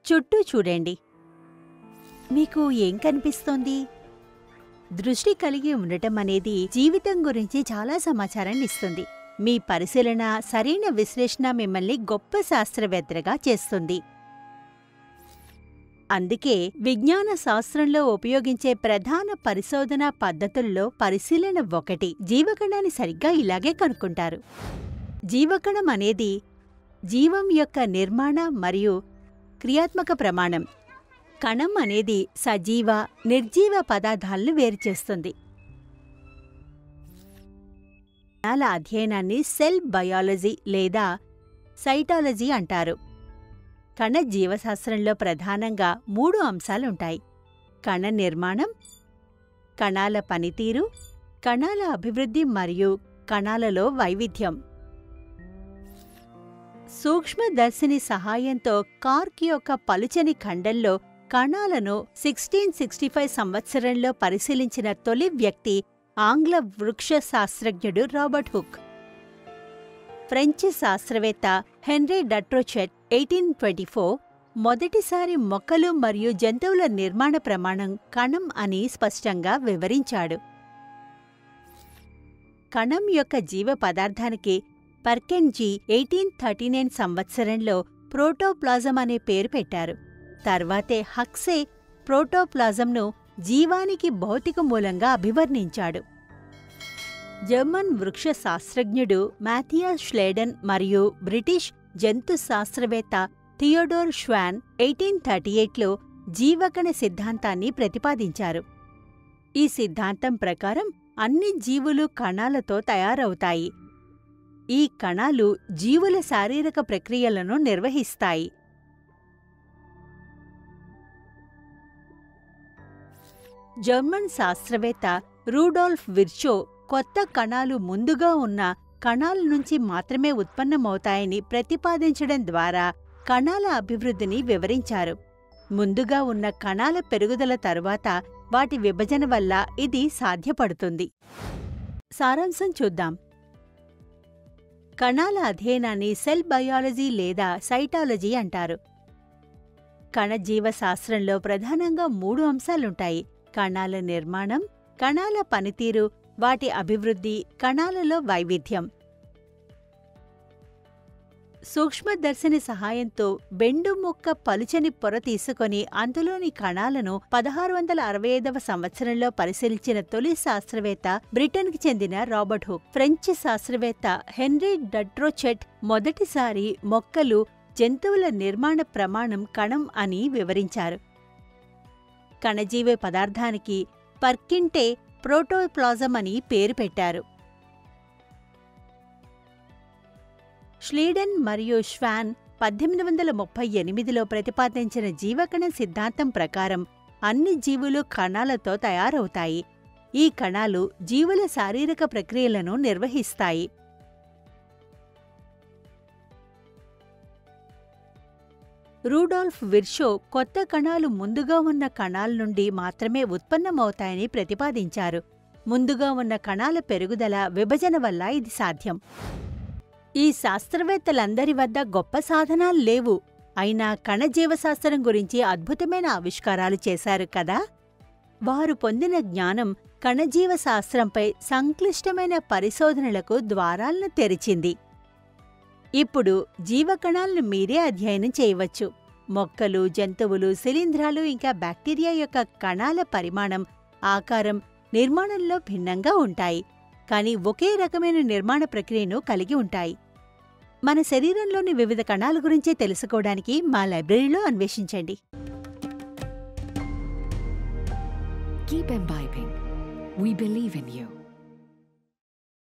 చుట్టూ చూడండి మీకు ఏం కనిపిస్తోంది దృష్టి కలిగి ఉండటం అనేది జీవితం గురించి చాలా సమాచారాన్ని ఇస్తుంది మీ పరిశీలన సరైన విశ్లేషణ మిమ్మల్ని గొప్ప శాస్త్రవేత్తగా చేస్తుంది అందుకే విజ్ఞాన శాస్త్రంలో ఉపయోగించే ప్రధాన పరిశోధనా పద్ధతుల్లో పరిశీలన ఒకటి జీవకణాన్ని సరిగ్గా ఇలాగే కనుక్కుంటారు జీవకణం అనేది జీవం యొక్క నిర్మాణ మరియు క్రియాత్మక ప్రమాణం కణం అనేది సజీవ నిర్జీవ పదార్థాలను వేరుచేస్తుంది కణాల అధ్యయనాన్ని సెల్ బయాలజీ లేదా సైటాలజీ అంటారు కణ జీవశాస్త్రంలో ప్రధానంగా మూడు అంశాలుంటాయి కణ నిర్మాణం కణాల పనితీరు కణాల అభివృద్ధి మరియు కణాలలో వైవిధ్యం సూక్ష్మదర్శిని సహాయంతో కార్క్ యొక్క పలుచని ఖండంలో కణాలను సిక్స్టీన్ సిక్స్టీ ఫైవ్ సంవత్సరంలో పరిశీలించిన తొలి వ్యక్తి ఆంగ్ల వృక్ష శాస్త్రజ్ఞుడు రాబర్ట్ హుక్ ఫ్రెంచ్ శాస్త్రవేత్త Henri Dutrochet eighteen twenty four మొదటిసారి మొక్కలు మరియు జంతువుల నిర్మాణ ప్రమాణం కణం అని స్పష్టంగా వివరించాడు కణం యొక్క జీవ పదార్థానికి పర్కెన్జీ ఎయిటీన్ థర్టీ నైన్ సంవత్సరంలో ప్రోటోప్లాజం అనే పేరు పెట్టారు తర్వాతే హక్సే ప్రోటోప్లాజంను జీవానికి భౌతిక మూలంగా అభివర్ణించాడు జర్మన్ వృక్ష శాస్త్రజ్ఞుడు మాథియాస్ ష్లేడన్ మరియు బ్రిటిష్ జంతు శాస్త్రవేత్త థియోడోర్ ష్వాన్ ఎయిటీన్ థర్టీ ఎయిట్లో జీవకణ సిద్ధాంతాన్ని ప్రతిపాదించారు ఈ సిద్ధాంతం ప్రకారం అన్ని జీవులు కణాలతో తయారవుతాయి ఈ కణాలు జీవుల శారీరక ప్రక్రియలను నిర్వహిస్తాయి జర్మన్ శాస్త్రవేత్త రూడోల్ఫ్ విర్చో కొత్త కణాలు ముందుగా ఉన్న కణాల నుంచి మాత్రమే ఉత్పన్నమవుతాయని ప్రతిపాదించడం ద్వారా కణాల అభివృద్ధిని వివరించారు ముందుగా ఉన్న కణాల పెరుగుదల తరువాత వాటి విభజన వల్ల ఇది సాధ్యపడుతుంది సారాంశం చూద్దాం కణాల అధ్యయనాన్ని సెల్ బయాలజీ లేదా సైటాలజీ అంటారు కణజీవ శాస్త్రంలో ప్రధానంగా మూడు అంశాలుంటాయి కణాల నిర్మాణం కణాల పనితీరు వాటి అభివృద్ధి కణాలలో వైవిధ్యం సూక్ష్మదర్శిని సహాయంతో బెండు మొక్క పలుచని పొర తీసుకొని అందులోని కణాలను పదహారు వందల అరవై ఐదవ సంవత్సరంలో పరిశీలించిన తొలి శాస్త్రవేత్త బ్రిటన్కి చెందిన రాబర్ట్ హుక్ ఫ్రెంచ్ శాస్త్రవేత్త హెన్రీ డట్రోచెట్ మొదటిసారి మొక్కలు జంతువుల నిర్మాణ ప్రమాణం కణం అని వివరించారు కణజీవ పదార్థానికి పర్కింటే ప్రోటోప్లాజం అని పేరు పెట్టారు ష్లీడెన్ మరియు ష్వాన్ పద్దెనిమిది వందల ముప్పై ఎనిమిదిలో ప్రతిపాదించిన జీవకణ సిద్ధాంతం ప్రకారం అన్ని జీవులు కణాలతో తయారవుతాయి ఈ కణాలు జీవుల శారీరక ప్రక్రియలను నిర్వహిస్తాయి రూడాల్ఫ్ విర్షో కొత్త కణాలు ముందుగా ఉన్న కణాల నుండి మాత్రమే ఉత్పన్నమవుతాయని ప్రతిపాదించారు ముందుగా ఉన్న కణాల పెరుగుదల విభజన వల్ల ఇది సాధ్యం ఈ శాస్త్రవేత్తలందరి వద్ద గొప్ప సాధనాలు లేవు అయినా కణజీవశాస్త్రం గురించి అద్భుతమైన ఆవిష్కారాలు చేశారు కదా వారు పొందిన జ్ఞానం కణజీవశాస్త్రంపై సంక్లిష్టమైన పరిశోధనలకు ద్వారాలను తెరిచింది ఇప్పుడు జీవకణాలను మీరే అధ్యయనం చేయవచ్చు మొక్కలు జంతువులు శిలీంధ్రాలు ఇంకా బ్యాక్టీరియా యొక్క కణాల పరిమాణం ఆకారం నిర్మాణంలో భిన్నంగా ఉంటాయి కానీ ఒకే రకమైన నిర్మాణ ప్రక్రియను కలిగి ఉంటాయి మన శరీరంలోని వివిధ కణాల గురించి తెలుసుకోవడానికి మా లైబ్రరీలో అన్వేషించండి Keep imbibing. We believe in you.